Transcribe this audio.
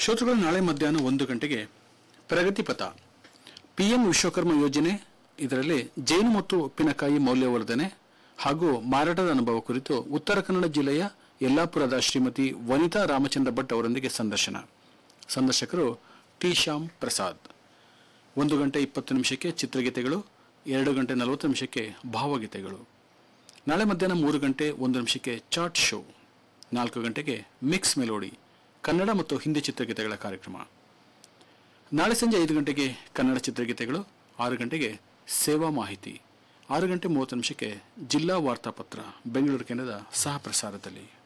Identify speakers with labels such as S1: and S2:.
S1: ಶ್ರೋತೃಗಳು ನಾಳೆ ಮಧ್ಯಾಹ್ನ ಒಂದು ಗಂಟೆಗೆ ಪ್ರಗತಿ ಪಥ ಪಿಎಂ ವಿಶ್ವಕರ್ಮ ಯೋಜನೆ ಇದರಲ್ಲಿ ಜೇನು ಮತ್ತು ಉಪ್ಪಿನಕಾಯಿ ಮೌಲ್ಯವರ್ಧನೆ ಹಾಗೂ ಮಾರಾಟದ ಅನುಭವ ಕುರಿತು ಉತ್ತರ ಕನ್ನಡ ಜಿಲ್ಲೆಯ ಯಲ್ಲಾಪುರದ ಶ್ರೀಮತಿ ವನಿತಾ ರಾಮಚಂದ್ರ ಭಟ್ ಅವರೊಂದಿಗೆ ಸಂದರ್ಶನ ಸಂದರ್ಶಕರು ಟಿ ಶ್ಯಾಮ್ ಪ್ರಸಾದ್ ಒಂದು ಗಂಟೆ ಇಪ್ಪತ್ತು ನಿಮಿಷಕ್ಕೆ ಚಿತ್ರಗೀತೆಗಳು ಎರಡು ಗಂಟೆ ನಲವತ್ತು ನಿಮಿಷಕ್ಕೆ ಭಾವಗೀತೆಗಳು ನಾಳೆ ಮಧ್ಯಾಹ್ನ ಮೂರು ಗಂಟೆ ಒಂದು ನಿಮಿಷಕ್ಕೆ ಚಾಟ್ ಶೋ ನಾಲ್ಕು ಗಂಟೆಗೆ ಮಿಕ್ಸ್ ಮೆಲೋಡಿ ಕನ್ನಡ ಮತ್ತು ಹಿಂದಿ ಚಿತ್ರಗೀತೆಗಳ ಕಾರ್ಯಕ್ರಮ ನಾಳೆ ಸಂಜೆ ಐದು ಗಂಟೆಗೆ ಕನ್ನಡ ಚಿತ್ರಗೀತೆಗಳು ಆರು ಗಂಟೆಗೆ ಸೇವಾ ಮಾಹಿತಿ ಆರು ಗಂಟೆ ಮೂವತ್ತು ನಿಮಿಷಕ್ಕೆ ಜಿಲ್ಲಾ ವಾರ್ತಾಪತ್ರ ಬೆಂಗಳೂರು ಕೇಂದ್ರದ ಸಹ ಪ್ರಸಾರದಲ್ಲಿ